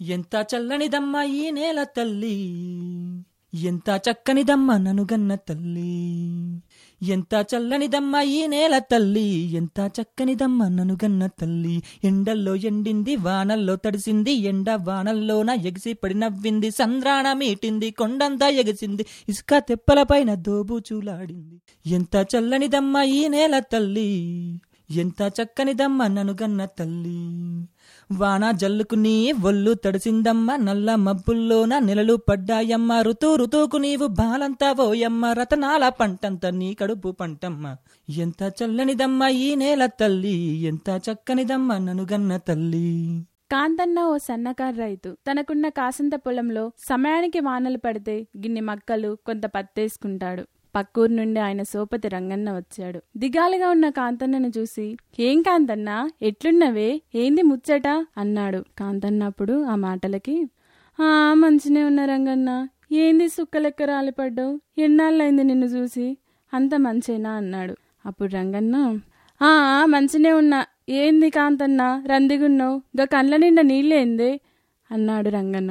ఎంత చల్లనిదమ్మ ఈ నేల తల్లి ఎంత చక్కనిదమ్మ ననుగన్న తల్లి ఎంత చల్లనిదమ్మ ఈ నేల తల్లి ఎంత చక్కనిదమ్మ ననుగన్న తల్లి ఎండల్లో ఎండింది వానల్లో తడిసింది ఎండ వానల్లోన ఎగిసి పడి నవ్వింది సంద్రాణ మీటింది కొండంతా ఎగిసింది ఇసుక తెప్పలపైన దోబుచూలాడింది ఎంత చల్లనిదమ్మ ఈ నేల తల్లి ఎంత చక్కనిదమ్మ ననుగన్న తల్లి వాన జల్లుకు నీ ఒళ్ళు తడిసిందమ్మ నల్ల మబ్బుల్లోన నెలలు పడ్డాయమ్మ ఋతు ఋతువుకు నీవు బాలంతా పోయమ్మ రతనాల పంటంత నీ కడుపు పంటమ్మ ఎంత చల్లనిదమ్మ ఈ నేల తల్లి ఎంత చక్కనిదమ్మ ననుగన్న తల్లి కాంతన్న ఓ సన్నకారు రైతు తనకున్న కాసంత పొలంలో సమయానికి వానలు పడితే గిన్ని మక్కలు కొంత పత్తేసుకుంటాడు పక్కూరు నుండి ఆయన సోపతి రంగన్న వచ్చాడు దిగాలుగా ఉన్న కాంతన్నను చూసి ఏం కాంతన్న ఎట్లున్నవే ఏంది ముచ్చట అన్నాడు కాంతన్న అప్పుడు ఆ మాటలకి ఆ మంచినే ఉన్న రంగన్న ఏంది సుక్కలెక్క రాలిపడ్డావు ఎన్నాళ్ళైంది నిన్ను చూసి అంత మంచేనా అన్నాడు అప్పుడు రంగన్న ఆ మంచినే ఉన్నా ఏంది కాంతన్న రందిగున్నావు గా కండ్ల నిండా నీళ్ళేందే అన్నాడు రంగన్న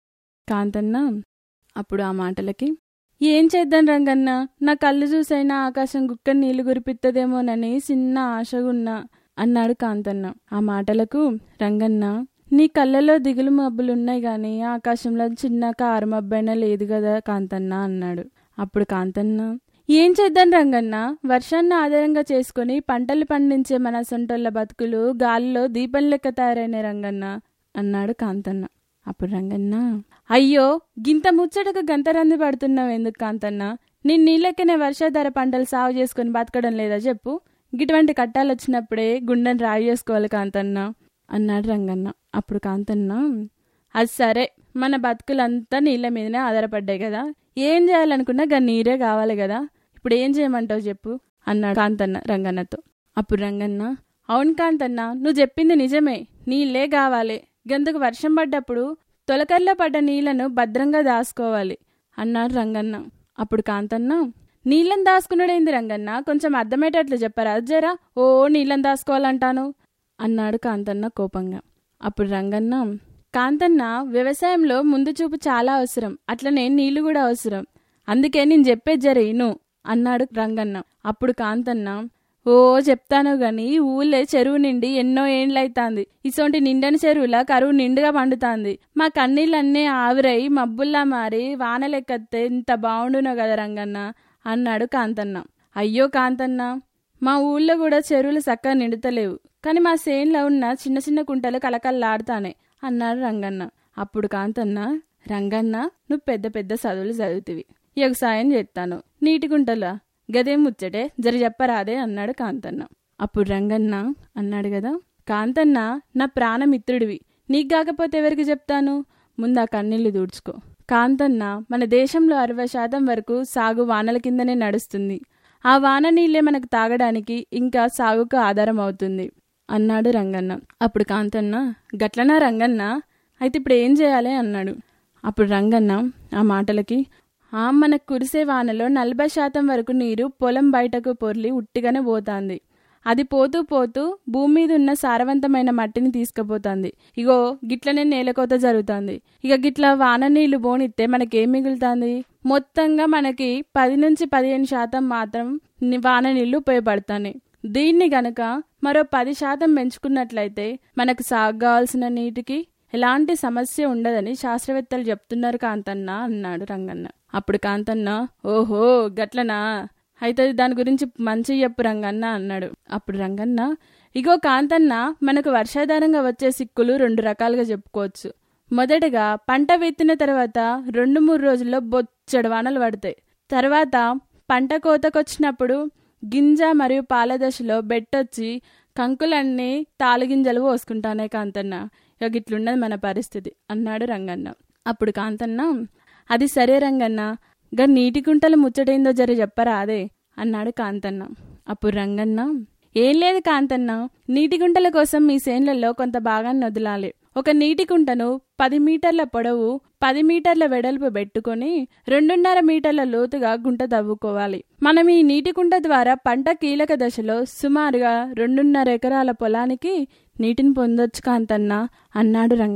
కాంతన్న అప్పుడు ఆ మాటలకి ఏం చేద్దాం రంగన్న నా కళ్ళు చూసైనా ఆకాశం గుక్క నీళ్లు గురిపిత్తదేమోనని చిన్న ఆశగున్నా అన్నాడు కాంతన్న ఆ మాటలకు రంగన్న నీ కళ్ళలో దిగులు మబ్బులున్నాయి గాని ఆకాశంలో చిన్న కారు మబ్బైనా లేదు కదా కాంతన్న అన్నాడు అప్పుడు కాంతన్న ఏం చేద్దాం రంగన్న వర్షాన్ని ఆధారంగా చేసుకుని పంటలు పండించే మన సొంటోళ్ళ బతుకులు గాలిలో దీపం లెక్క తయారైన రంగన్న అన్నాడు కాంతన్న అప్పుడు రంగన్న అయ్యో గింత ముచ్చటకు గంతరంది పడుతున్నావు ఎందుకు కాంతన్న నేను నీళ్ళెక్కనే వర్షాధార పంటలు సాగు చేసుకుని బతకడం లేదా చెప్పు గిటువంటి కట్టాలు వచ్చినప్పుడే గుండెని రాయి చేసుకోవాలి కాంతన్న అన్నాడు రంగన్న అప్పుడు కాంతన్న అది సరే మన బతుకులంతా నీళ్ళ మీదనే ఆధారపడ్డాయి కదా ఏం చేయాలనుకున్నా గా నీరే కావాలి కదా ఇప్పుడు ఏం చేయమంటావు చెప్పు అన్నాడు కాంతన్న రంగన్నతో అప్పుడు రంగన్న అవును కాంతన్న నువ్వు చెప్పింది నిజమే నీళ్ళే కావాలి గందుకు వర్షం పడ్డప్పుడు తొలకర్లో పడ్డ నీళ్లను భద్రంగా దాసుకోవాలి అన్నాడు రంగన్న అప్పుడు కాంతన్న నీళ్ళని దాసుకున్నాడేంది రంగన్న కొంచెం అర్థమయ్యేటట్లు చెప్పరా జరా ఓ నీళ్ళని దాసుకోవాలంటాను అన్నాడు కాంతన్న కోపంగా అప్పుడు రంగన్న కాంతన్న వ్యవసాయంలో ముందు చూపు చాలా అవసరం అట్లనే నీళ్లు కూడా అవసరం అందుకే నేను చెప్పేది జరేను అన్నాడు రంగన్న అప్పుడు కాంతన్న ఓ చెప్తాను గాని ఊళ్ళే చెరువు నిండి ఎన్నో ఏండ్లైతాంది ఇసొంటి నిండని చెరువుల కరువు నిండుగా పండుతాంది మా కన్నీళ్ళన్నీ ఆవిరై మబ్బుల్లా మారి వానలెక్కత్తే ఇంత బాగుండునో కదా రంగన్న అన్నాడు కాంతన్న అయ్యో కాంతన్న మా ఊళ్ళో కూడా చెరువులు చక్కగా నిండుతలేవు కానీ మా సేన్లో ఉన్న చిన్న చిన్న కుంటలు కలకల్లాడుతానే అన్నాడు రంగన్న అప్పుడు కాంతన్న రంగన్న నువ్వు పెద్ద పెద్ద చదువులు చదువుతివి వ్యవసాయం చేస్తాను నీటి గుంటలా గదేం ముచ్చటే జరి చెప్పరాదే అన్నాడు కాంతన్న అప్పుడు రంగన్న అన్నాడు కదా కాంతన్న నా ప్రాణమిత్రుడివి నీకు కాకపోతే ఎవరికి చెప్తాను ముందు ఆ కన్నీళ్లు దూడ్చుకో కాంతన్న మన దేశంలో అరవై శాతం వరకు సాగు వానల కిందనే నడుస్తుంది ఆ వాన నీళ్లే మనకు తాగడానికి ఇంకా సాగుకు ఆధారం అవుతుంది అన్నాడు రంగన్న అప్పుడు కాంతన్న గట్లనా రంగన్న అయితే ఇప్పుడు ఏం చేయాలి అన్నాడు అప్పుడు రంగన్న ఆ మాటలకి ఆ మనకు కురిసే వానలో నలభై శాతం వరకు నీరు పొలం బయటకు పొర్లి ఉట్టిగానే పోతాంది అది పోతూ పోతూ భూమి మీద ఉన్న సారవంతమైన మట్టిని తీసుకుపోతుంది ఇగో గిట్లనే నేలకోత జరుగుతుంది ఇక గిట్ల వాన నీళ్లు పోనిస్తే మనకేం మిగులుతుంది మొత్తంగా మనకి పది నుంచి పదిహేను శాతం మాత్రం ని- వాన నీళ్లు ఉపయోగపడతాయి దీన్ని గనక మరో పది శాతం పెంచుకున్నట్లయితే మనకు సాగు కావాల్సిన నీటికి ఎలాంటి సమస్య ఉండదని శాస్త్రవేత్తలు చెప్తున్నారు కాంతన్న అన్నాడు రంగన్న అప్పుడు కాంతన్న ఓహో గట్లనా అయితే దాని గురించి మంచి చెప్పు రంగన్న అన్నాడు అప్పుడు రంగన్న ఇగో కాంతన్న మనకు వర్షాధారంగా వచ్చే సిక్కులు రెండు రకాలుగా చెప్పుకోవచ్చు మొదటగా పంట విత్తిన తర్వాత రెండు మూడు రోజుల్లో బొచ్చడు వానలు పడతాయి తర్వాత పంట కోతకొచ్చినప్పుడు గింజ మరియు పాల దశలో బెట్టొచ్చి కంకులన్నీ తాలుగింజలు పోసుకుంటానే కాంతన్న ఇక గిట్లున్నది మన పరిస్థితి అన్నాడు రంగన్న అప్పుడు కాంతన్న అది సరే రంగన్న గా నీటి కుంటలు ముచ్చటైందో జర చెప్పరా అదే అన్నాడు కాంతన్న అప్పుడు రంగన్న ఏం లేదు కాంతన్న నీటి గుంటల కోసం మీ సేన్లలో కొంత భాగాన్ని వదలాలి ఒక నీటి కుంటను పది మీటర్ల పొడవు పది మీటర్ల వెడల్పు పెట్టుకొని రెండున్నర మీటర్ల లోతుగా గుంట తవ్వుకోవాలి మనం ఈ నీటి కుంట ద్వారా పంట కీలక దశలో సుమారుగా రెండున్నర ఎకరాల పొలానికి నీటిని పొందొచ్చు కాంతన్న అన్నాడు రంగన్న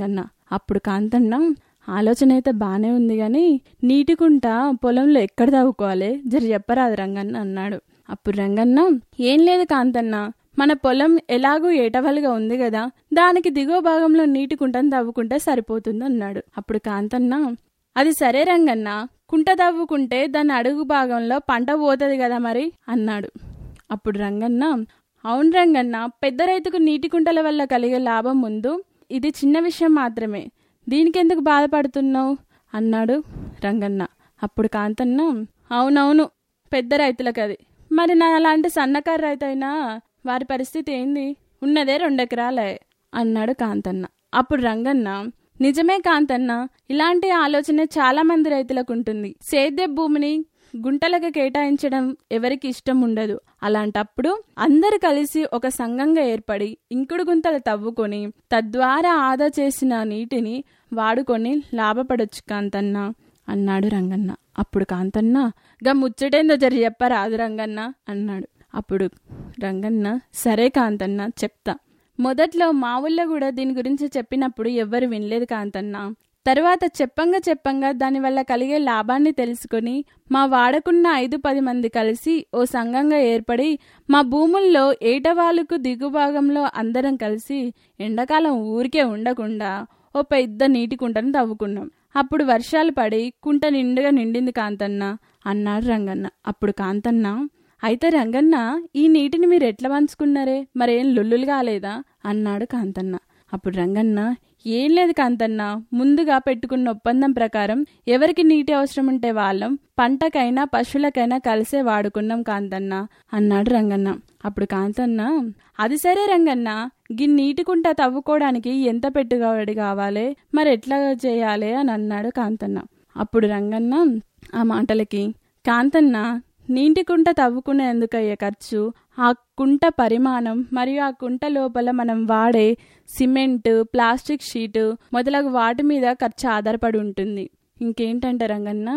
అప్పుడు కాంతన్న ఆలోచన అయితే బానే ఉంది గాని నీటి కుంట పొలంలో ఎక్కడ తవ్వుకోవాలి జర చెప్పరాదు రంగన్న అన్నాడు అప్పుడు రంగన్న ఏం లేదు కాంతన్న మన పొలం ఎలాగూ ఏటవలుగా ఉంది కదా దానికి దిగువ భాగంలో నీటి కుంటను తవ్వుకుంటే సరిపోతుంది అన్నాడు అప్పుడు కాంతన్న అది సరే రంగన్న కుంట తవ్వుకుంటే దాని అడుగు భాగంలో పంట పోతుంది కదా మరి అన్నాడు అప్పుడు రంగన్న అవును రంగన్న పెద్ద రైతుకు నీటి కుంటల వల్ల కలిగే లాభం ముందు ఇది చిన్న విషయం మాత్రమే దీనికెందుకు బాధపడుతున్నావు అన్నాడు రంగన్న అప్పుడు కాంతన్న అవునవును పెద్ద రైతులకు అది మరి నా అలాంటి సన్నకారు రైతు అయినా వారి పరిస్థితి ఏంది ఉన్నదే రెండెకరాలే అన్నాడు కాంతన్న అప్పుడు రంగన్న నిజమే కాంతన్న ఇలాంటి ఆలోచన చాలా మంది రైతులకు ఉంటుంది సేద్య భూమిని గుంటలకు కేటాయించడం ఎవరికి ఇష్టం ఉండదు అలాంటప్పుడు అందరు కలిసి ఒక సంఘంగా ఏర్పడి ఇంకుడు గుంతలు తవ్వుకొని తద్వారా ఆదా చేసిన నీటిని వాడుకొని లాభపడొచ్చు కాంతన్న అన్నాడు రంగన్న అప్పుడు కాంతన్న గా ముచ్చటేందో జరి చెప్పరాదు రంగన్న అన్నాడు అప్పుడు రంగన్న సరే కాంతన్న చెప్తా మొదట్లో మా ఊళ్ళో కూడా దీని గురించి చెప్పినప్పుడు ఎవ్వరు వినలేదు కాంతన్న తర్వాత చెప్పంగా చెప్పంగా దానివల్ల కలిగే లాభాన్ని తెలుసుకొని మా వాడకున్న ఐదు పది మంది కలిసి ఓ సంఘంగా ఏర్పడి మా భూముల్లో ఏటవాలుకు దిగుభాగంలో అందరం కలిసి ఎండాకాలం ఊరికే ఉండకుండా ఓ పెద్ద నీటి కుంటను తవ్వుకున్నాం అప్పుడు వర్షాలు పడి కుంట నిండుగా నిండింది కాంతన్న అన్నాడు రంగన్న అప్పుడు కాంతన్న అయితే రంగన్న ఈ నీటిని మీరు ఎట్లా పంచుకున్నారే మరేం లొల్లులు కాలేదా అన్నాడు కాంతన్న అప్పుడు రంగన్న ఏం లేదు కాంతన్న ముందుగా పెట్టుకున్న ఒప్పందం ప్రకారం ఎవరికి నీటి అవసరం ఉంటే వాళ్ళం పంటకైనా పశువులకైనా కలిసే వాడుకున్నాం కాంతన్న అన్నాడు రంగన్న అప్పుడు కాంతన్న అది సరే రంగన్న గి నీటి కుంట తవ్వుకోవడానికి ఎంత పెట్టుబడి కావాలి మరి ఎట్లా చేయాలి అని అన్నాడు కాంతన్న అప్పుడు రంగన్న ఆ మాటలకి కాంతన్న నీటి కుంట తవ్వుకునేందుకయ్యే ఖర్చు ఆ కుంట పరిమాణం మరియు ఆ కుంట లోపల మనం వాడే సిమెంట్ ప్లాస్టిక్ షీటు మొదలగు వాటి మీద ఖర్చు ఆధారపడి ఉంటుంది ఇంకేంటంటే రంగన్న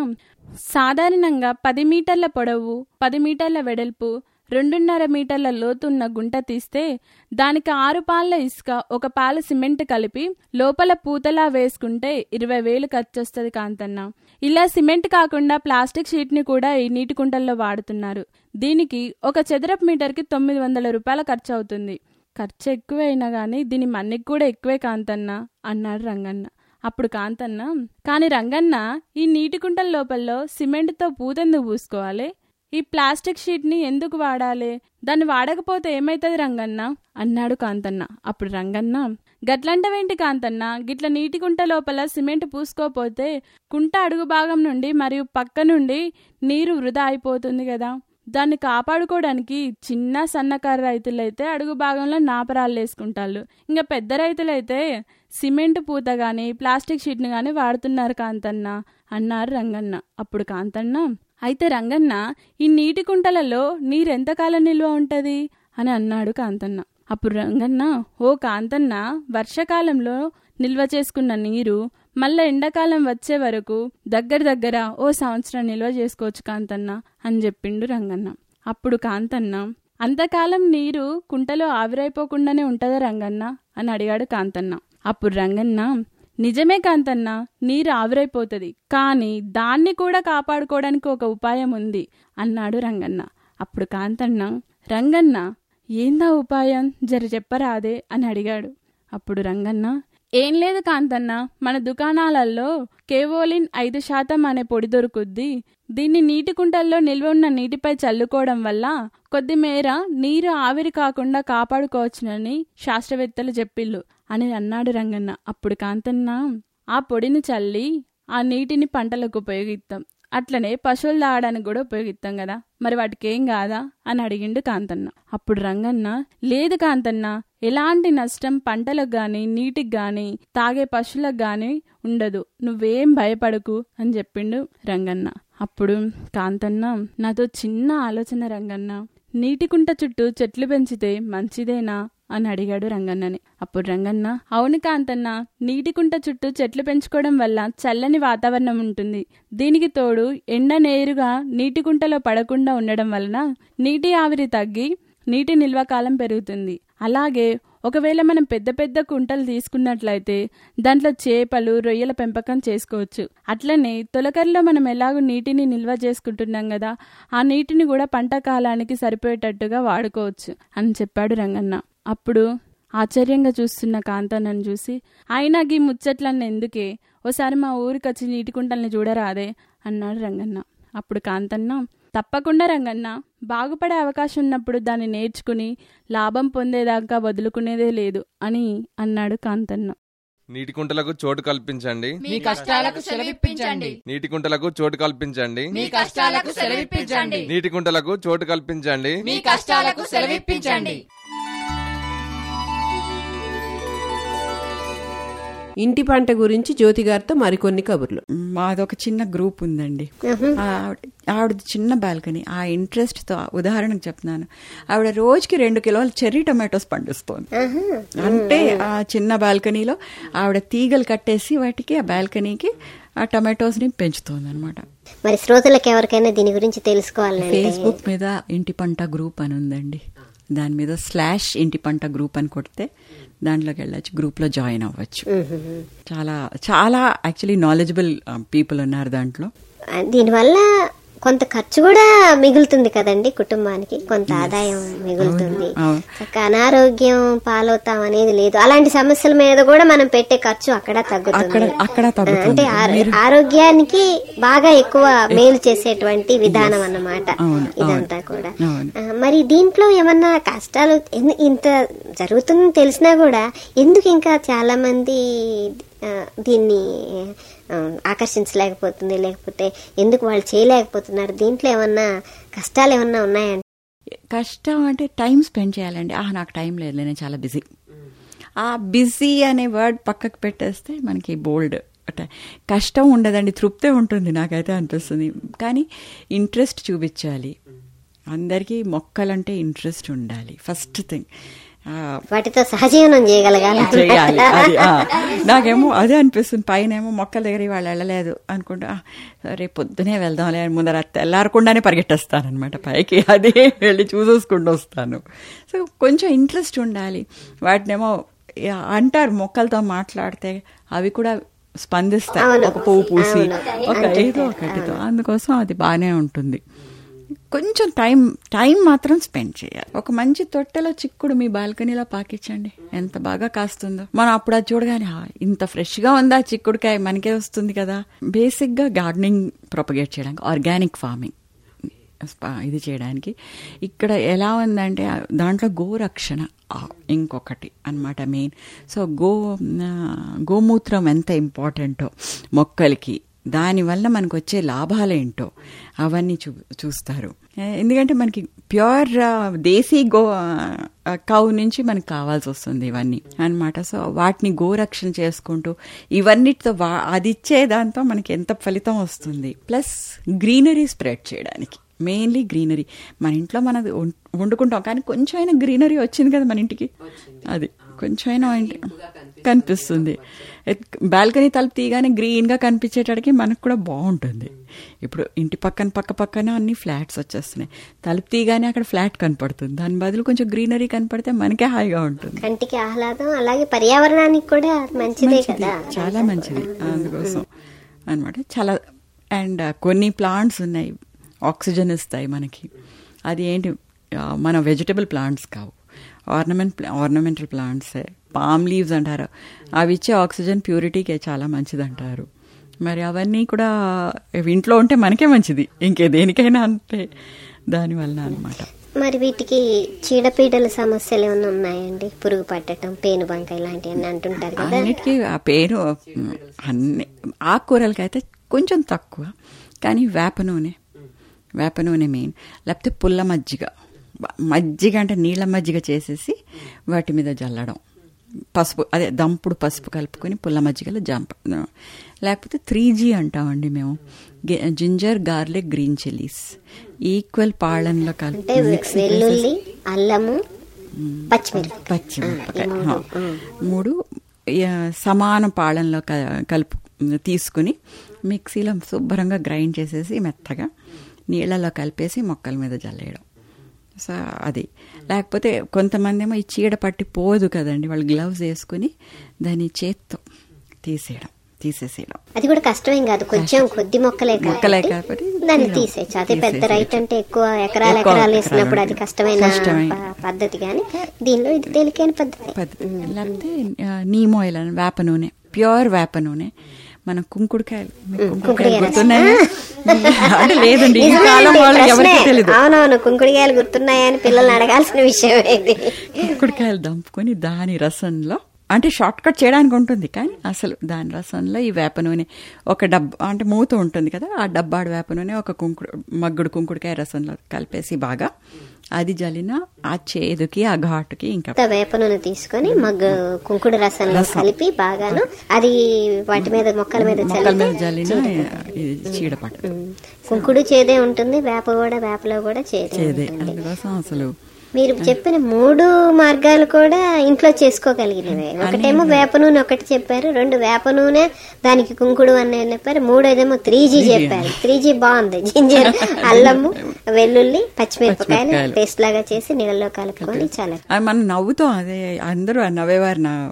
సాధారణంగా పది మీటర్ల పొడవు పది మీటర్ల వెడల్పు రెండున్నర మీటర్ల లోతున్న గుంట తీస్తే దానికి ఆరు పాళ్ళ ఇసుక ఒక పాల సిమెంట్ కలిపి లోపల పూతలా వేసుకుంటే ఇరవై వేలు ఖర్చొస్తుంది కాంతన్న ఇలా సిమెంట్ కాకుండా ప్లాస్టిక్ షీట్ని కూడా ఈ నీటి కుంటల్లో వాడుతున్నారు దీనికి ఒక చదరపు మీటర్కి తొమ్మిది వందల రూపాయల ఖర్చు అవుతుంది ఖర్చు ఎక్కువే అయినా కానీ దీని మన్నికి కూడా ఎక్కువే కాంతన్న అన్నాడు రంగన్న అప్పుడు కాంతన్న కాని రంగన్న ఈ నీటి కుంటల లోపల్లో సిమెంట్తో పూతెందుకు పూసుకోవాలి ఈ ప్లాస్టిక్ షీట్ని ఎందుకు వాడాలి దాన్ని వాడకపోతే ఏమైతుంది రంగన్న అన్నాడు కాంతన్న అప్పుడు రంగన్న గట్లంటవేంటి కాంతన్న గిట్ల నీటి కుంట లోపల సిమెంట్ పూసుకోపోతే కుంట అడుగు భాగం నుండి మరియు పక్క నుండి నీరు వృధా అయిపోతుంది కదా దాన్ని కాపాడుకోవడానికి చిన్న సన్నకారు రైతులైతే అడుగు భాగంలో నాపరాలు వేసుకుంటారు ఇంకా పెద్ద రైతులైతే సిమెంట్ పూత గాని ప్లాస్టిక్ షీట్ని గాని వాడుతున్నారు కాంతన్న అన్నారు రంగన్న అప్పుడు కాంతన్న అయితే రంగన్న ఈ నీటి కుంటలలో నీరెంతకాలం నిల్వ ఉంటది అని అన్నాడు కాంతన్న అప్పుడు రంగన్న ఓ కాంతన్న వర్షాకాలంలో నిల్వ చేసుకున్న నీరు మళ్ళా ఎండాకాలం వచ్చే వరకు దగ్గర దగ్గర ఓ సంవత్సరం నిల్వ చేసుకోవచ్చు కాంతన్న అని చెప్పిండు రంగన్న అప్పుడు కాంతన్న అంతకాలం నీరు కుంటలో ఆవిరైపోకుండానే ఉంటదా రంగన్న అని అడిగాడు కాంతన్న అప్పుడు రంగన్న నిజమే కాంతన్న నీరు ఆవిరైపోతుంది కానీ దాన్ని కూడా కాపాడుకోవడానికి ఒక ఉపాయం ఉంది అన్నాడు రంగన్న అప్పుడు కాంతన్న రంగన్న ఏందా ఉపాయం జర చెప్పరాదే అని అడిగాడు అప్పుడు రంగన్న ఏం లేదు కాంతన్న మన దుకాణాలలో కేవోలిన్ ఐదు శాతం అనే పొడి దొరుకుద్ది దీన్ని నీటి కుంటల్లో నిల్వ ఉన్న నీటిపై చల్లుకోవడం వల్ల కొద్ది మేర నీరు ఆవిరి కాకుండా కాపాడుకోవచ్చునని శాస్త్రవేత్తలు చెప్పిళ్ళు అని అన్నాడు రంగన్న అప్పుడు కాంతన్న ఆ పొడిని చల్లి ఆ నీటిని పంటలకు ఉపయోగిస్తాం అట్లనే పశువులు తాగడానికి కూడా ఉపయోగిస్తాం కదా మరి వాటికి ఏం కాదా అని అడిగిండు కాంతన్న అప్పుడు రంగన్న లేదు కాంతన్న ఎలాంటి నష్టం పంటలకు గాని నీటికి గాని తాగే పశువులకు గాని ఉండదు నువ్వేం భయపడకు అని చెప్పిండు రంగన్న అప్పుడు కాంతన్న నాతో చిన్న ఆలోచన రంగన్న నీటి కుంట చుట్టూ చెట్లు పెంచితే మంచిదేనా అని అడిగాడు రంగన్నని అప్పుడు రంగన్న అవును కాంతన్న నీటి కుంట చుట్టూ చెట్లు పెంచుకోవడం వల్ల చల్లని వాతావరణం ఉంటుంది దీనికి తోడు ఎండ నేరుగా నీటి కుంటలో పడకుండా ఉండడం వలన నీటి ఆవిరి తగ్గి నీటి నిల్వ కాలం పెరుగుతుంది అలాగే ఒకవేళ మనం పెద్ద పెద్ద కుంటలు తీసుకున్నట్లయితే దాంట్లో చేపలు రొయ్యల పెంపకం చేసుకోవచ్చు అట్లనే తొలకరిలో మనం ఎలాగో నీటిని నిల్వ చేసుకుంటున్నాం కదా ఆ నీటిని కూడా పంట కాలానికి సరిపోయేటట్టుగా వాడుకోవచ్చు అని చెప్పాడు రంగన్న అప్పుడు ఆశ్చర్యంగా చూస్తున్న కాంతన్నను చూసి అయినా గీ ముచ్చట్లన్న ఎందుకే ఓసారి మా ఊరికి వచ్చి నీటి కుంటల్ని చూడరాదే అన్నాడు రంగన్న అప్పుడు కాంతన్న తప్పకుండా రంగన్న బాగుపడే అవకాశం ఉన్నప్పుడు దాన్ని నేర్చుకుని లాభం పొందేదాకా వదులుకునేదే లేదు అని అన్నాడు కాంతన్న నీటి కుంటలకు చోటు కల్పించండి మీ కష్టాలకు సెలవిప్పించండి నీటి కుంటలకు చోటు కల్పించండి మీ కష్టాలకు సెలవిప్పించండి నీటి కుంటలకు చోటు కల్పించండి మీ కష్టాలకు సెలవిప్పించండి ఇంటి పంట గురించి జ్యోతి గారితో మరికొన్ని కబుర్లు మాదొక చిన్న గ్రూప్ ఉందండి ఆవిడ ఆవిడది చిన్న బాల్కనీ ఆ ఇంట్రెస్ట్ తో ఉదాహరణకు చెప్తున్నాను ఆవిడ రోజుకి రెండు కిలోల చెర్రీ టొమాటోస్ పండిస్తోంది అంటే ఆ చిన్న బాల్కనీలో ఆవిడ తీగలు కట్టేసి వాటికి ఆ బాల్కనీకి ఆ టొమాటోస్ ని పెంచుతోంది అనమాట మరి శ్రోతలకు ఎవరికైనా దీని గురించి తెలుసుకోవాలంటే ఫేస్బుక్ మీద ఇంటి పంట గ్రూప్ అని ఉందండి దాని మీద స్లాష్ ఇంటి పంట గ్రూప్ అని కొడితే దాంట్లోకి వెళ్ళచ్చు గ్రూప్ లో జాయిన్ అవ్వచ్చు చాలా చాలా యాక్చువల్లీ నాలెడ్జబుల్ పీపుల్ ఉన్నారు దాంట్లో దీనివల్ల కొంత ఖర్చు కూడా మిగులుతుంది కదండి కుటుంబానికి కొంత ఆదాయం మిగులుతుంది అవును. చక్కగా అనారోగ్యం పాలవుతాం అనేది లేదు అలాంటి సమస్యల మీద కూడా మనం పెట్టే ఖర్చు అక్కడ తగ్గుతుంది అక్కడ అక్కడ తగ్గుతుంది. అంటే ఆరో- ఆరోగ్యానికి బాగా ఎక్కువ మేలు చేసేటువంటి విధానం అన్నమాట అవును, ఇదంతా కూడా అవును. ఆ, మరి దీంట్లో ఏమన్నా కష్టాలు ఎందు- ఇంత జరుగుతుందని తెలిసినా కూడా ఎందుకు ఇంకా చాలా మంది ఆ, దీన్ని ఆ, ఆకర్షించలేకపోతుంది లేకపోతే ఎందుకు వాళ్ళు చేయలేకపోతున్నారు దీంట్లో ఏమన్నా కష్టాలు ఏమన్నా ఉన్నాయండి కష్టం అంటే టైం స్పెండ్ చేయాలండి ఆహా నాకు టైం లేదు నేను చాలా బిజీ ఆ బిజీ అనే వర్డ్ పక్కకు పెట్టేస్తే మనకి బోల్డ్ కష్టం ఉండదండి తృప్తే ఉంటుంది నాకైతే అనిపిస్తుంది కానీ ఇంట్రెస్ట్ చూపించాలి అందరికీ మొక్కలంటే ఇంట్రెస్ట్ ఉండాలి ఫస్ట్ థింగ్ వాటితో సహజీవనం చేయగలగాలి చేయాలి అది ఆ. నాకేమో అదే అనిపిస్తుంది పైన ఏమో మొక్కల దగ్గరికి వాళ్ళు వెళ్ళలేదు అనుకుంటా "ఆ, రేపు పొద్దునే వెళ్దాంలే అని ముందర తెల్లారకుండానే పరిగెట్టేస్తానమాట పైకి అదే వెళ్ళి చూసేసుకుంటూ వస్తాను సో కొంచెం ఇంట్రెస్ట్ ఉండాలి వాటినేమో యా, అంటారు మొక్కలతో మాట్లాడితే అవి కూడా స్పందిస్తాయి ఒక పువ్వు పూసి ఒక ఏదో ఒకటితో అందుకోసం అది బాగానే ఉంటుంది కొంచెం టైం టైం మాత్రం స్పెండ్ చేయాలి ఒక మంచి తొట్టెలో చిక్కుడు మీ బాల్కనీలో పాకించండి ఎంత బాగా కాస్తుందో మనం అప్పుడు అది చూడగానే "ఆ, ఇంత ఫ్రెష్ గా ఉందా చిక్కుడుకాయ మనకే వస్తుంది కదా బేసిక్ గా గార్డెనింగ్ ప్రొపగేట్ చేయడానికి ఆర్గానిక్ ఫార్మింగ్ ఇది చేయడానికి ఇక్కడ ఎలా ఉందంటే ఆ, దాంట్లో గోరక్షణ ఆ, ఇంకొకటి అన్నమాట మెయిన్ సో గో ఆ, గోమూత్రం ఎంత ఇంపార్టెంటో మొక్కలకి దానివల్ల మనకు వచ్చే లాభాలేంటో అవన్నీ చూ చూస్తారు ఏ, ఎందుకంటే మనకి ప్యూర్ దేశీ గో ఆ, కౌ నుంచి మనకు కావాల్సి వస్తుంది ఇవన్నీ అన్నమాట సో వాటిని గోరక్షణ చేసుకుంటూ ఇవన్నిటితో వా అది ఇచ్చే దాంతో మనకి ఎంత ఫలితం వస్తుంది ప్లస్ గ్రీనరీ స్ప్రెడ్ చేయడానికి మెయిన్లీ గ్రీనరీ మన ఇంట్లో మనది వం- వండుకుంటాం కానీ కొంచెం అయినా గ్రీనరీ వచ్చింది కదా మన ఇంటికి అది కొంచెం అయినా ఇంటి కనిపిస్తుంది బాల్కనీ తలుపు తీయగానే గ్రీన్ గా కనిపించేటడికి మనకు కూడా బాగుంటుంది ఇప్పుడు ఇంటి పక్కన పక్క పక్కన అన్ని ఫ్లాట్స్ వచ్చేస్తున్నాయి తలుపు తీయగానే అక్కడ ఫ్లాట్ కనపడుతుంది దాని బదులు కొంచెం గ్రీనరీ కనపడితే మనకే హాయిగా ఉంటుంది కంటికి ఆహ్లాదం అలాగే పర్యావరణానికి కూడా మంచిదే మంచిది కదా చాలా మంచిది అందుకోసం అన్నమాట చాలా అండ్ కొన్ని ప్లాంట్స్ ఉన్నాయి ఆక్సిజన్ ఇస్తాయి మనకి అది ఏంటి ఆ, మన వెజిటబుల్ ప్లాంట్స్ కావు ornament ornamental plants palm leaves అంటారు అవి ఇచ్చే ఆక్సిజన్ ప్యూరిటీకి చాలా మంచిది అంటారు మరి అవన్నీ కూడా ఇంట్లో ఉంటే మనకే మంచిది ఇంకే దేనికైనా అంతే దానివల్ల అనమాట మరి వీటికి చీడపీడల సమస్యలు ఏమైనా ఉన్నాయండి పురుగు పట్టడం పేను బంక ఇలాంటివన్నీ అంటుంటారు కదా అన్నిటికీ ఆ పేరు మ్, అన్ని ఆకుకూరలకైతే కొంచెం తక్కువ కానీ వేప నూనె వేప నూనె మెయిన్ లేకపోతే పుల్ల మజ్జిగ బ- మజ్జిగ అంటే నీళ్ళ మజ్జిగ చేసేసి వాటి మీద జల్లడం పసుపు అదే దంపుడు పసుపు కలుపుకొని పుల్ల మజ్జిగలో జంప లేకపోతే త్రీ జీ అంటామండి మేము గి- ginger garlic green chillies equal పాళంలో అంటే కలిపి వె- మిక్సీ చేసేసి- వెల్లుల్లి అల్లము పచ్చిమిరపకాయ పచ్చిమిరపకాయ హా. మూడు ఆ, సమాన పాళంలో క- కలుపు తీసుకుని మిక్సీలో శుభ్రంగా గ్రైండ్ చేసేసి మెత్తగా నీళ్ళలో కలిపేసి మొక్కల మీద జల్లేయడం సో అది లేకపోతే కొంతమంది ఏమో ఈ చీడ పట్టి పోదు కదండి వాళ్ళు గ్లవ్స్ వేసుకుని దాన్ని చేత్తో తీసేయడం తీసేసేయడం అది కూడా కష్టమేం కాదు కొంచెం కొద్ది మొక్కలే మొక్కలే కాబట్టి కాబట్టి దాన్ని తీయడం. తీసేయచ్చు అదే పెద్ద తీసేసేయచ్చు. రైట్ అంటే ఎక్కువ ఎకరాలు ఎక్కువ ఎకరాలు ఎకరాలు వేసినప్పుడు అది ఉంటుంది. కష్టమైన కష్టమే. ప- పద్ధతి కానీ దీనిలో ఇది తేలికైన పద్ధతి పద్ధతి లేకపోతే నీమ్ ఆయిల్ అని వేప నూనె ప్యూర్ వేప నూనె మన కుంకుడుకాయలు మీకు కుంకుడుకాయలు కుంకుడుకాయలు. గుర్తున్నాయా అంటే లేదండి ఈ నిజమే కాలం అండి, వాళ్ళు ఎవరికి ప్రశ్నే. తెలియదు అవునవును కుంకుడికాయలు గుర్తున్నాయని పిల్లల్ని అడగాల్సిన విషయం ఇది కుంకుడుకాయలు దంపుకొని దాని రసంలో అంటే షార్ట్ కట్ చేయడానికి ఉంటుంది కానీ అసలు దాని రసంలో ఈ వేప నూనె ఒక డబ్బా అంటే మూత ఉంటుంది కదా ఆ డబ్బాడు వేప నూనె ఒక కుంకుడు మగ్గుడు కుంకుడుకాయ రసంలో కలిపేసి బాగా అది జలిన ఆ చేదుకి ఆ ఘాటుకి ఇంకా కొత్త వేప నూనె తీసుకొని మగ్గు కుంకుడు రసంలో కలిపి బాగాను అది వాటి మీద మొక్కల మీద మొక్కల మీద చల్లితే జల్లిన ఇది చీడపట్టు ఉమ్. కుంకుడు చేదే ఉంటుంది వేప కూడా వేపలో కూడా చేదే చేదే ఉంటుంది అందుకోసం అసలు మీరు చెప్పిన మూడు మార్గాలు కూడా ఇంట్లో చేసుకోగలిగినవే ఒకటేమో వేప నూనె ఒకటి చెప్పారు రెండు వేప నూనె దానికి కుంకుడు అని చెప్పారు మూడోదేమో త్రీ జీ చెప్పారు త్రీ జీ బాగుంది జింజర్ అల్లము వెల్లుల్లి పచ్చిమిరపకాయలు పచ్చిమిరపకాయలు. పేస్ట్ లాగా చేసి నీళ్ళలో కలుపుకొని చాలా అది మనం నవ్వుతాం అదే అందరూ నవ్వేవారు నా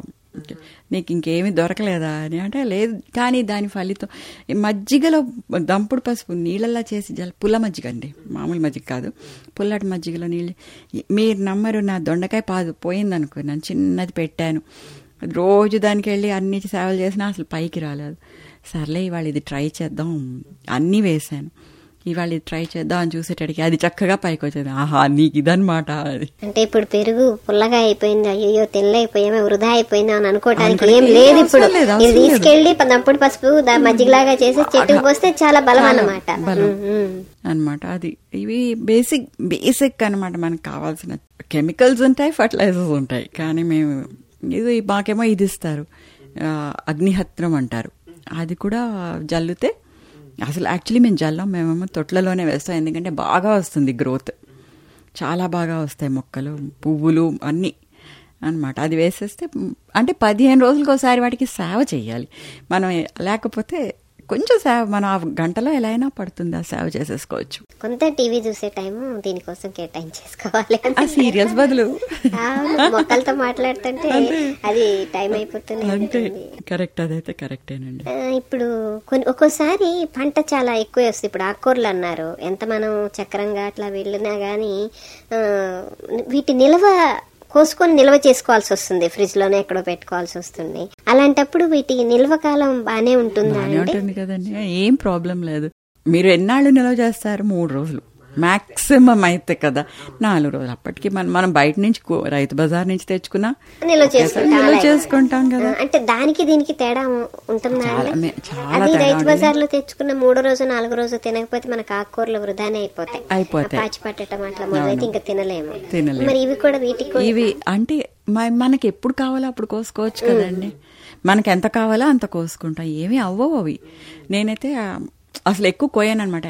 నీకు ఇంకేమీ దొరకలేదా అని అంటే లేదు కానీ దాని ఫలితం ఈ మజ్జిగలో దంపుడు పసుపు నీళ్ళలా చేసి జల పుల్ల మజ్జిగ అండి మామూలు మజ్జిగ కాదు పుల్లటి మజ్జిగలో నీళ్ళు మీరు నమ్మరు నా దొండకాయ పాదు పోయిందనుకో నేను చిన్నది పెట్టాను రోజు దానికి వెళ్ళి అన్ని సేవలు చేసినా అసలు పైకి రాలేదు సర్లే ఇవాళ ఇది ట్రై చేద్దాం అన్నీ వేశాను ఇవాళ ఇది ట్రై చేద్దాం అని చూసేటడికి అది చక్కగా పైకి వచ్చేది ఆహా నీకు ఇదనమాట అది అంటే ఇప్పుడు పెరుగు పుల్లగా అయిపోయింది అయ్యో తెల్లైపోయామే వృధా అయిపోయిందా అని అనుకోవడానికి అనుకోవడానికి ఏం లేదు ఏం ఇప్పుడు అవసరం లేదు, ఇది అవసరం లేదు. తీసుకెళ్లి దంపుడు పసుపు దా- మజ్జిగలాగా చేసి చెట్టుకు పోస్తే చాలా బలం అన్నమాట బలం. ఉమ్, ఉమ్. అన్నమాట అది ఇవి బేసిక్ బేసిక్ అన్నమాట మనకు కావాల్సిన కెమికల్స్ ఉంటాయి ఫర్టిలైజర్స్ ఉంటాయి కానీ మేము ఇది మాకేమో ఇది ఇస్తారు ఆ, అగ్నిహత్రం అంటారు అది కూడా జల్లితే అసలు యాక్చువల్లీ మేము జల్లం మేమేమో తొట్లలోనే వేస్తాం ఎందుకంటే బాగా వస్తుంది గ్రోత్ చాలా బాగా వస్తాయి మొక్కలు పువ్వులు అన్నీ అన్నమాట అది వేసేస్తే మ్, అంటే పదిహేను రోజులకు ఒకసారి వాటికి సేవ చేయాలి మనం లేకపోతే కొంచెం సేవ మనం ఆ గంటలో ఎలా అయినా పడుతుంది ఆ సేవ చేసేసుకోవచ్చు కొంత టీవీ చూసే టైం దీనికోసం కేటాయించేసుకోవాలి ఆ సీరియల్స్ బదులు అవును, మొక్కలతో మాట్లాడుతుంటే అది టైం అయిపోతుంది అంతే కరెక్ట్ అదైతే కరెక్టేనండి ఆ, ఇప్పుడు కొన్ని ఒక్కోసారి పంట చాలా ఎక్కువ వస్తుంది ఇప్పుడు ఆకుకూరలు అన్నారు ఎంత మనం చక్రంగా అట్లా వెళ్ళినా గానీ ఆ, వీటి నిల్వ కోసుకొని నిల్వ చేసుకోవాల్సి వస్తుంది ఫ్రిడ్జ్ లోనే ఎక్కడో పెట్టుకోవాల్సి వస్తుంది అలాంటప్పుడు వీటి నిల్వ కాలం బానే ఉంటుందా బాగానే అంటే ఉంటుంది కదండి ఏం ప్రాబ్లం లేదు మీరు ఎన్నాళ్ళు నిల్వ చేస్తారు మూడు రోజులు మాక్సిమం అయితే కదా నాలుగు రోజులు అప్పటికి మనం మనం బయట నుంచి కూ- రైతు బజార్ నుంచి తెచ్చుకున్నా నిల్వ ఒకేసారి చేసుకుంటాం నిల్వ అలాగే. చేసుకుంటాం కదా ఆ, అంటే దానికి దీనికి తేడా ఉంటుందా చాలా అండి? మే- చాలా అది తేడా రైతు ఉంటుంది. బజార్ లో తెచ్చుకున్న మూడో రోజు నాలుగో రోజు తినకపోతే మనకు ఆకుకూరలు వృధానే అయిపోతాయి అయిపోతాయి. ఆ పాచి పట్టడం అట్లా మొదలైతే ఇంకా తినలేము తినలేము. మరి ఇవి కూడా వీటికి కూడా ఇవి అంటే మ- మనకి ఎప్పుడు కావాలో అప్పుడు కోసుకోవచ్చు కదండి మనకి ఎంత కావాలో అంత కోసుకుంటాం ఏమీ అవ్వవు అవి నేనైతే ఆ, అసలు ఎక్కువ కోయాను అనమాట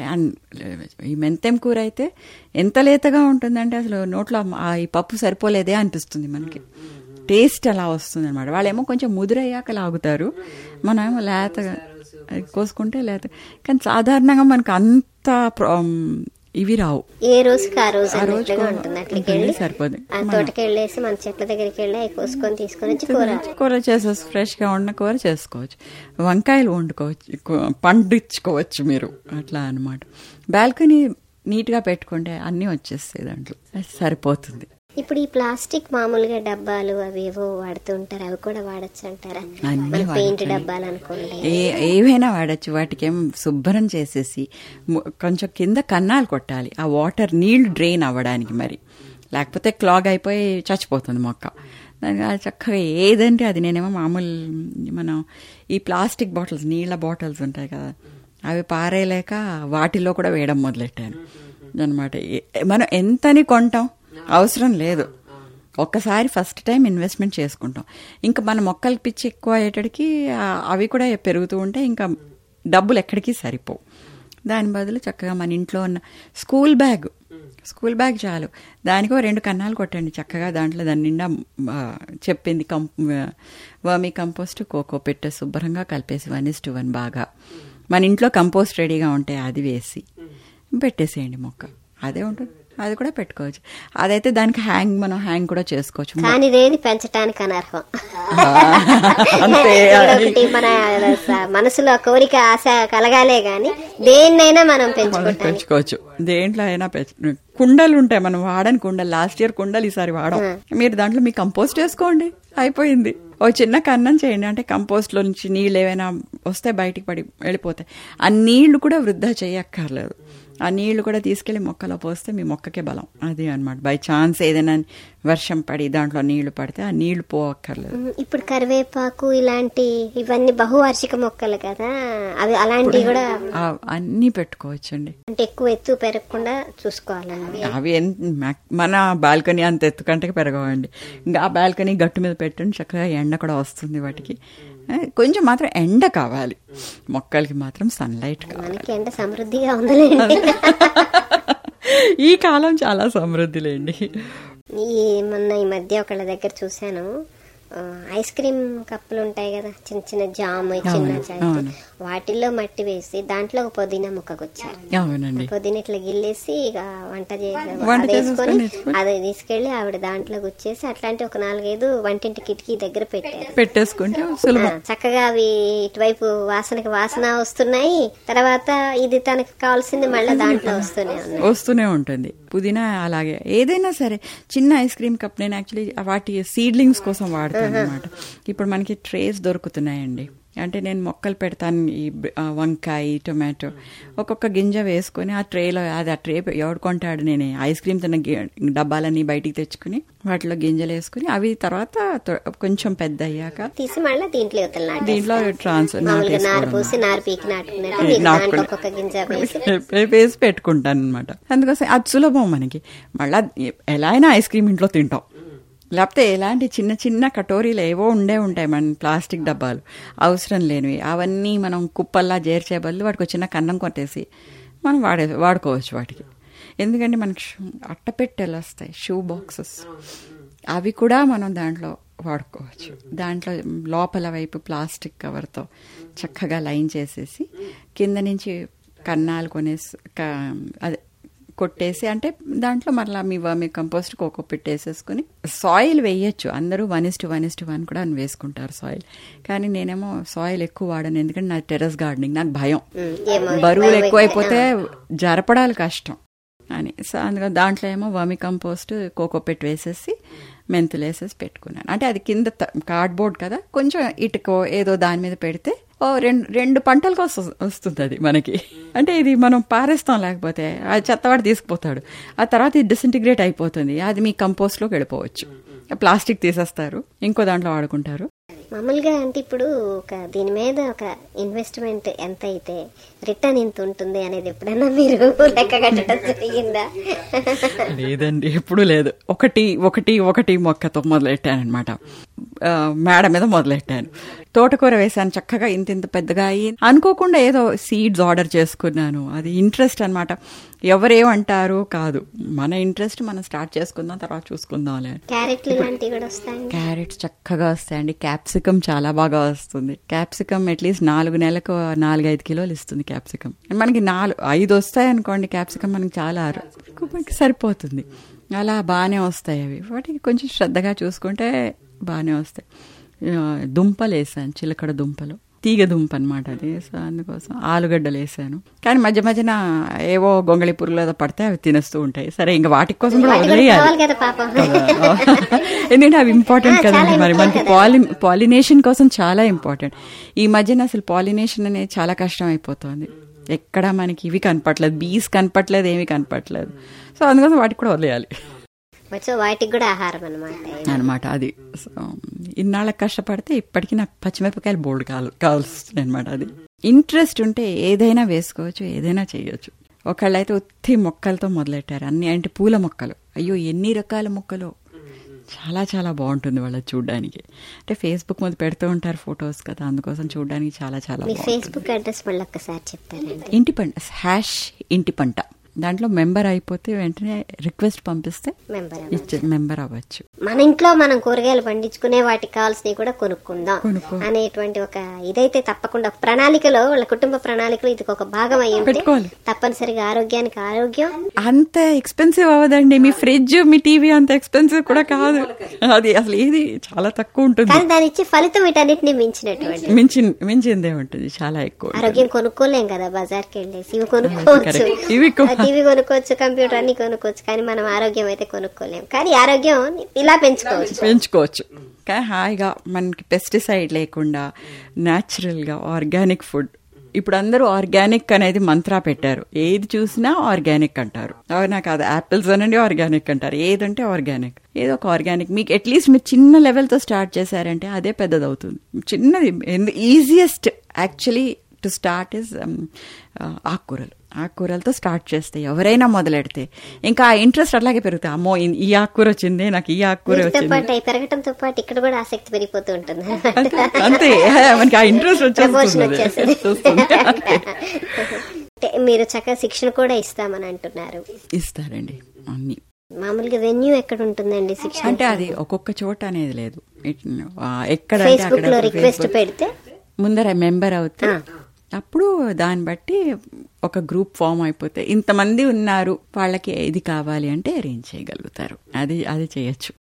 ఈ మెంతెం కూర అయితే ఎంత లేతగా ఉంటుందంటే అసలు నోట్లో ఆ ఈ పప్పు సరిపోలేదే అనిపిస్తుంది మనకి టేస్ట్ అలా వస్తుంది అనమాట వాళ్ళేమో కొంచెం ముదురయ్యాక లాగుతారు మనమేమో లేతగా అది కోసుకుంటే లేత కానీ సాధారణంగా మనకు అంత ప్ర- ఇవి రావు ఏ రోజుకి ఆ రోజు ఆ రోజుకు అన్నట్లుగా ఉంటుంది అట్లకి ఉంటుంది, వెళ్ళి సరిపోదు. ఆ తోటకి వెళ్ళేసి మన చెట్ల దగ్గరికి వెళ్ళి అవి కోసుకొని తీసుకొని వచ్చి కూర కూర చేసేసి ఫ్రెష్గా ఉన్న కూర చేసుకోవచ్చు వంకాయలు వండుకోవచ్చు కు- పండించుకోవచ్చు మీరు అట్లా అన్నమాట బాల్కనీ నీట్గా పెట్టుకుంటే అన్నీ వచ్చేస్తాయి దాంట్లో అది సరిపోతుంది ఇప్పుడు ఈ ప్లాస్టిక్ మామూలుగా డబ్బాలు అవి ఏవో వాడుతూ ఉంటారు అవి కూడా వాడచ్చు అంటారా అన్నీ మన పెయింట్ వాడొచ్చండి. డబ్బాలు అనుకోండి ఏ ఏవైనా వాడచ్చు వాటికి ఏం శుభ్రం చేసేసి ము- కొంచెం కింద కన్నాలు కొట్టాలి ఆ వాటర్ నీళ్లు డ్రైన్ అవ్వడానికి మరి లేకపోతే క్లాగ్ అయిపోయి చచ్చిపోతుంది మొక్క దానికి అది చక్కగా ఏదంటే అది నేనేమో మామూలు మనం ఈ ప్లాస్టిక్ బాటిల్స్ నీళ్ళ బాటిల్స్ ఉంటాయి కదా అవి పారేయలేక వాటిలో కూడా వేయడం మొదలెట్టాను అనమాట మనం ఎంతని కొంటాం అవసరం లేదు ఒక్కసారి ఫస్ట్ టైం ఇన్వెస్ట్మెంట్ చేసుకుంటాం ఇంకా మన మొక్కలకి పిచ్చి ఎక్కువ అయ్యేటడికి ఆ, అవి కూడా పెరుగుతూ ఉంటే ఇంకా డబ్బులు ఎక్కడికి సరిపోవు దాని బదులు చక్కగా మన ఇంట్లో ఉన్న స్కూల్ బ్యాగ్ స్కూల్ బ్యాగ్ చాలు దానికో రెండు కన్నాలు కొట్టండి చక్కగా దాంట్లో దాని నిండా ఆ, చెప్పింది కం వర్మీ కంపోస్ట్ కోకో పెట్టే శుభ్రంగా కలిపేసి వన్ ఇస్ టు వన్ బాగా మన ఇంట్లో కంపోస్ట్ రెడీగా ఉంటే అది వేసి పెట్టేసేయండి మొక్క అదే ఉంటుంది అది కూడా పెట్టుకోవచ్చు అదైతే దానికి హ్యాంగ్ మనం హ్యాంగ్ కూడా చేసుకోవచ్చు కానీ ఇదేది పెంచడానికి అనర్హం అంతే ఒకటి మన స- మనసులో కోరిక ఆశ కలగాలే గాని దేన్నైనా మనం మనం పెంచుకుంటాం పెంచుకోవచ్చు దేంట్లో అయినా పెంచు కుండలు ఉంటాయి మనం వాడని కుండలు లాస్ట్ ఇయర్ కుండలు ఈసారి వాడం మీరు దాంట్లో మీ కంపోస్ట్ వేసుకోండి అయిపోయింది ఓ చిన్న కన్నం చేయండి అంటే కంపోస్ట్ లో నుంచి నీళ్ళు ఏవైనా వస్తే బయటికి పడి వెళ్ళిపోతాయి ఆ నీళ్లు కూడా వృధా చేయక్కర్లేదు ఆ నీళ్లు కూడా తీసుకెళ్లి మొక్కలో పోస్తే మీ మొక్కకే బలం అది అన్నమాట బై ఛాన్స్ ఏదైనా వర్షం పడి దాంట్లో నీళ్లు పడితే ఆ నీళ్లు పోవక్కర్లేదు ఉమ్, ఇప్పుడు కరివేపాకు ఇలాంటి ఇవన్నీ బహువార్షిక మొక్కలు కదా అవి అలాంటివి కూడా ఆ అన్నీ పెట్టుకోవచ్చండి అంటే ఎక్కువ ఎత్తు పెరగకుండా చూసుకోవాలండి అవి ఎన్- మ్యాక్- మన బాల్కనీ అంత ఎత్తు కంటే పెరగవండి ఇంకా ఆ బాల్కనీ గట్టు మీద పెట్టండి చక్కగా ఎండ కూడా వస్తుంది వాటికి ఏ, కొంచెం మాత్రం ఎండ కావాలి మొక్కలకి మాత్రం సన్లైట్ కావాలి మనకి ఎండ సమృద్ధిగా ఉందలేండి ఈ కాలం చాలా సమృద్ధిలేండి ఈ మొన్న ఈ మధ్య ఒకళ్ళ దగ్గర చూశాను ఆ, ఐస్ క్రీమ్ కప్పులు ఉంటాయి కదా చిన్న చిన్న జామ్ చిన్న చాయ్ అవును. వాటిల్లో మట్టి వేసి దాంట్లో ఒక పుదీనా ముక్కకొచ్చారు అవునండి పుదీనా ఇట్లా గిల్లేసి ఇక వంట చేసి వంట అది వేసుకొని చేసేసుకొని అది తీసుకెళ్లి ఆవిడ దాంట్లో గుచ్చేసి అట్లాంటి ఒక నాలుగైదు వంటింటి కిటికీ దగ్గర పెట్టారు పెట్టేసుకుంటే సులభం ఆ, చక్కగా అవి ఇటువైపు వాసనకి వాసన వస్తున్నాయి తర్వాత ఇది తనకి కావాల్సింది మళ్ళీ దాంట్లో వస్తూనే ఉన్నాయి వస్తూనే ఉంటుంది పుదీనా అలాగే ఏదైనా సరే చిన్న ఐస్ క్రీమ్ కప్ నేను యాక్చువల్లీ వాటి సీడ్లింగ్స్ కోసం వాడతాను అనమాట ఇప్పుడు మనకి ట్రేస్ దొరుకుతున్నాయండి అంటే నేను మొక్కలు పెడతాను ఈ బ- ఆ, వంకాయ టొమాటో ఒక్కొక్క గింజ వేసుకొని ఆ ట్రేలో అది ఆ ట్రే ఎవడు కొంటాడు నేను ఐస్ క్రీమ్ తిన్న గి- డబ్బాలన్నీ బయటికి తెచ్చుకుని వాటిలో గింజలు వేసుకుని అవి తర్వాత తొ- కొంచెం పెద్ద అయ్యాక తీసి మళ్ళీ దీంట్లో యువతలు నాటేస్తారు. దీంట్లో ట్రాన్స్ మామూలుగా నారు పోసి నారు పీకి నాటుకున్నట్టు మీకు దాంట్లో ఒక్కొక్క గింజ వేసి వేసి పెట్టుకుంటాను అనమాట అందుకోసం అది సులభం మనకి మళ్ళా ఎలా అయినా ఐస్ క్రీమ్ ఇంట్లో తింటాం లేకపోతే ఎలాంటి చిన్న చిన్న కటోరీలు ఏవో ఉండే ఉంటాయి మన ప్లాస్టిక్ డబ్బాలు అవసరం లేనివి అవన్నీ మనం కుప్పల్లా చేర్చే బదులు వాటికి ఒక చిన్న కన్నం కొట్టేసి మనం వాడే వాడుకోవచ్చు వాటికి ఎందుకంటే మనకి షూ- అట్టపెట్టెలు వస్తాయి షూ బాక్సెస్ అవి కూడా మనం దాంట్లో వాడుకోవచ్చు దాంట్లో లోపల వైపు ప్లాస్టిక్ కవర్తో చక్కగా లైన్ చేసేసి కింద నుంచి కన్నాలు కొనేసి క- అదే కొట్టేసి అంటే దాంట్లో మరలా మీ వర్మి కంపోస్ట్ కోకో పెట్టేసేసుకుని సాయిల్ వేయచ్చు అందరూ one is to one is to one కూడా అని వేసుకుంటారు సాయిల్ కానీ నేనేమో సాయిల్ ఎక్కువ వాడను ఎందుకంటే నా టెర్రస్ గార్డెనింగ్ నాకు భయం ఉమ్, ఏమో బరువులు ఎక్కువైపోతే జరపడాలి కష్టం అని సో అందుకని దాంట్లో ఏమో వర్మి కంపోస్ట్ కోకో పెట్టి వేసేసి మెంతులు వేసేసి పెట్టుకున్నాను అంటే అది కింద కార్డ్బోర్డ్ కదా కొంచెం ఇటుకో ఏదో దాని మీద పెడితే ఓ రెండు రెండు పంటలకు వస్తు- వస్తుంది అది మనకి అంటే ఇది మనం పారేస్తాం లేకపోతే ఆ చెత్తవాడు తీసుకుపోతాడు ఆ తర్వాత ఇది డిసింటిగ్రేట్ అయిపోతుంది అది మీ కంపోస్ట్లోకి వెళ్ళిపోవచ్చు ప్లాస్టిక్ తీసేస్తారు ఇంకో దాంట్లో వాడుకుంటారు మామూలుగా అంటే ఇప్పుడు ఒక దీని మీద ఒక ఇన్వెస్ట్మెంట్ ఎంత అయితే రిటర్న్ ఇంత ఉంటుంది అనేది ఎప్పుడైనా మీరు లెక్క కట్టడం జరిగిందా లేదండి ఎప్పుడు లేదు ఒకటి ఒకటి ఒకటి మొక్కతో మొదలెట్టాను అనమాట మేడ మీద మొదలెట్టాను తోటకూర వేసాను చక్కగా ఇంత ఇంత పెద్దగా అయ్యి అనుకోకుండా ఏదో సీడ్స్ ఆర్డర్ చేసుకున్నాను అది ఇంట్రెస్ట్ అనమాట ఎవరేమంటారు కాదు మన ఇంట్రెస్ట్ మనం స్టార్ట్ చేసుకుందాం తర్వాత చూసుకుందాంలే క్యారెట్లు ఇలాంటివి కూడా వస్తాయండి క్యారెట్స్ చక్కగా వస్తాయండి క్యాప్సికమ్ చాలా బాగా వస్తుంది క్యాప్సికమ్ అట్లీస్ట్ నాలుగు నెలలకు నాలుగు ఐదు కిలోలు ఇస్తుంది క్యాప్సికమ్ మనకి నాలుగు ఐదు వస్తాయి అనుకోండి క్యాప్సికమ్ మనకి చాలా అరు- మనకి సరిపోతుంది అలా బాగానే వస్తాయి అవి వాటికి కొంచెం శ్రద్ధగా చూసుకుంటే బాగానే వస్తాయి ఆ, దుంపలు వేసాను చిలకడ దుంపలు తీగ దుంప అనమాట అది సో అందుకోసం ఆలుగడ్డలు వేసాను కానీ మధ్య మధ్యన ఏవో గొంగళి పురుగులు ఏదో పడితే అవి తినేస్తూ ఉంటాయి సరే ఇంకా వాటి కోసం కూడా వాటి కూడా వదిలేయాలి కావాలి కదా పాపం ఎందుకంటే అవి ఇంపార్టెంట్ ఆ, కదండి చాలా మరి మనకి important పాలి పాలినేషన్ కోసం చాలా ఇంపార్టెంట్ ఈ మధ్యన అసలు పాలినేషన్ అనేది చాలా కష్టం అయిపోతుంది ఎక్కడ మనకి ఇవి కనపట్లేదు బీస్ కనపట్లేదు ఏమి కనపట్లేదు సో అందుకోసం వాటికి కూడా వదిలేయాలి సో వాటికి కూడా ఆహారం అనమాట అనమాట అది సో ఇన్నాళ్ళకి కష్టపడితే ఇప్పటికీ నాకు పచ్చిమిరపకాయలు బోల్డ్ కావాలి కావాల్సింది అనమాట అది ఇంట్రెస్ట్ ఉంటే ఏదైనా వేసుకోవచ్చు ఏదైనా చేయొచ్చు ఒకళ్ళైతే ఉత్తి మొక్కలతో మొదలెట్టారు అన్ని అంటే పూల మొక్కలు అయ్యో ఎన్ని రకాల మొక్కలు చాలా చాలా బాగుంటుంది వాళ్ళ చూడడానికి అంటే ఫేస్బుక్ మీద పెడుతూ ఉంటారు ఫొటోస్ కదా అందుకోసం చూడడానికి చాలా చాలా మీ బాగుంటుంది ఫేస్బుక్ అడ్రస్ మళ్ళీ ఒక్కసారి చెప్తారండి ఇంటి పంట హ్యాష్ ఇంటి పంట దాంట్లో మెంబర్ అయిపోతే వెంటనే రిక్వెస్ట్ పంపిస్తే మెంబర్ ఇచ్చే మెంబర్ అవ్వచ్చు మన ఇంట్లో మనం కూరగాయలు పండించుకునే వాటికి కావాల్సినవి కూడా కొనుక్కుందాం కొనుక్కో. అనేటువంటి ఒక ఇదైతే తప్పకుండా ప్రణాళికలో వాళ్ళ కుటుంబ ప్రణాళికలో ఇది ఒక భాగం అయి ఉంటే పెట్టుకోవాలి. తప్పనిసరిగా ఆరోగ్యానికి ఆరోగ్యం అంత ఎక్స్పెన్సివ్ అవ్వదండి మీ ఫ్రిడ్జ్ మీ టీవీ అంత ఎక్స్పెన్సివ్ కూడా కాదు అది అసలు ఏది చాలా తక్కువ ఉంటుంది కానీ దాని ఇచ్చే ఫలితం వీటన్నిటిని మించినటువంటి మించి మించిందే ఉంటుంది చాలా ఎక్కువ ఉంటుంది. ఆరోగ్యం కొనుక్కోలేం కదా బజార్కి వెళ్ళేసి ఇవి కొనుక్కోవచ్చు Correct. ఇవి కొ- టీవీ కొనుక్కోవచ్చు కంప్యూటర్ అన్ని కొనుక్కోవచ్చు కానీ మనం ఆరోగ్యం అయితే కొనుక్కోలేం కానీ ఆరోగ్యం ఇలా పెంచుకోవచ్చు పెంచుకోవచ్చు కానీ హాయిగా మనకి పెస్టిసైడ్ లేకుండా న్యాచురల్గా ఆర్గానిక్ ఫుడ్ ఇప్పుడు అందరూ ఆర్గానిక్ అనేది మంత్రా పెట్టారు ఏది చూసినా ఆర్గానిక్ అంటారు అవునా కాదు యాపిల్స్ అనండి ఆర్గానిక్ అంటారు ఏదంటే ఆర్గానిక్ ఏదో ఒక ఆర్గానిక్ మీకు అట్లీస్ట్ మీరు చిన్న లెవెల్తో స్టార్ట్ చేశారంటే అదే పెద్దదవుతుంది చిన్నది easiest actually to start is ఆకుకూరలు ఆకుకూరలతో స్టార్ట్ చేస్తే ఎవరైనా మొదలెడితే ఇంకా ఆ ఇంట్రెస్ట్ అట్లాగే పెరుగుతాయి అమ్మో ఈ- ఈ ఆకుకూర వచ్చింది నాకు ఈ ఆకుకూర వీటితో వచ్చింది పాటు అవి పెరగటంతో పాటు ఇక్కడ కూడా ఆసక్తి పెరిగిపోతూ ఉంటుంది అంతే మనకి ఆ ఇంట్రెస్ట్ ప్రమోషన్ వచ్చేస్తుంది వచ్చేస్తుంది వచ్చేస్తుంది. అంటే మీరు చక్కగా శిక్షణ కూడా ఇస్తామని అంటున్నారు ఇస్తారండి అన్ని మామూలుగా వెన్యూ ఎక్కడ ఉంటుందండి శిక్షణ అంటే అది ఒక్కొక్క చోట అనేది లేదు ఇట్- ఆ, ఎక్కడ అంటే ఫేస్బుక్ అక్కడ లో రిక్వెస్ట్ Facebook- పెడితే ముందర మెంబర్ అవుతే ఆ. అప్పుడు దాన్ని బట్టి ఒక గ్రూప్ ఫామ్ అయిపోతే ఇంతమంది ఉన్నారు వాళ్ళకి ఇది కావాలి అంటే అరేంజ్ చేయగలుగుతారు అది అది చేయొచ్చు